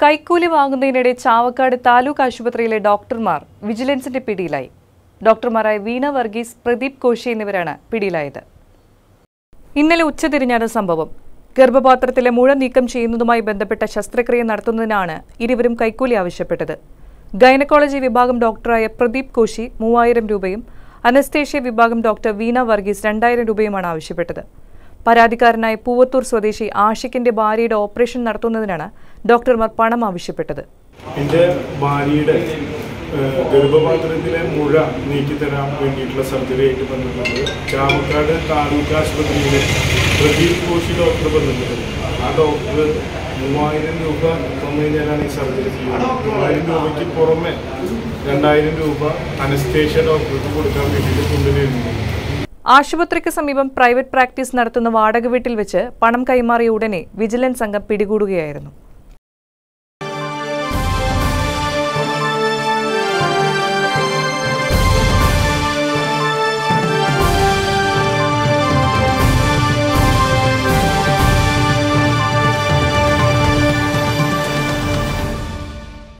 കൈക്കൂലി വാങ്ങുന്നതിനിടെ ചാവക്കാട് താലൂക്ക് ആശുപത്രിയിലെ ഡോക്ടർമാർ വിജിലൻസിന്റെ പിടിയിലായി ഡോക്ടർമാരായ വീണ വർഗീസ് പ്രദീപ് കോശി എന്നിവരാണ് പിടിയിലായത് ഇന്നലെ ഉച്ചതിരിഞ്ഞാണ് സംഭവം ഗർഭപാത്രത്തിലെ മുഴ നീക്കം ചെയ്യുന്നതുമായി ബന്ധപ്പെട്ട ശസ്ത്രക്രിയ നടത്തുന്നതിനാണ് ഇരുവരും കൈക്കൂലി ആവശ്യപ്പെട്ടത് ഗൈനക്കോളജി വിഭാഗം ഡോക്ടറായ പ്രദീപ് കോശി മൂവായിരം രൂപയും അനസ്തേഷ്യ വിഭാഗം ഡോക്ടർ വീണ വർഗീസ് രണ്ടായിരം രൂപയുമാണ് ആവശ്യപ്പെട്ടത് പരാതിക്കാരനായ പൂവത്തൂർ സ്വദേശി ആഷിഖിന്റെ ഭാര്യയുടെ ഓപ്പറേഷൻ നടത്തുന്നതിനാണ് ഡോക്ടർമാർ പണം ആവശ്യപ്പെട്ടത് എൻ്റെ ഭാര്യയുടെ ഏഹ്, ഗർഭപാത്രത്തിലെ മുഴ നീക്കിത്തരാൻ വേണ്ടിയിട്ടുള്ള സർജറി ആയിട്ട് ബന്ധപ്പെട്ട് ചാവക്കാട് താലൂക്ക് ആശുപത്രിയിലെ പ്രദീപ് കോശി ഡോക്ടർ ബന്ധപ്പെട്ടത് ആ ഡോക്ടർ മൂവായിരം രൂപ തന്നു കഴിഞ്ഞാലാണ് ഈ സർജറി ചെയ്യുന്നത് മൂവായിരം രൂപയ്ക്ക് പുറമെ രണ്ടായിരം രൂപ അനസ്തേഷ്യ ഡോക്ടർക്ക് കൊടുക്കാൻ വേണ്ടിയിട്ട് കൊണ്ടുവരുന്നു ആശുപത്രിക്ക് സമീപം പ്രൈവറ്റ് പ്രാക്ടീസ് നടത്തുന്ന വാടക വീട്ടിൽ വെച്ച് പണം കൈമാറിയ ഉടനെ വിജിലൻസ് സംഘം പിടികൂടുകയായിരുന്നു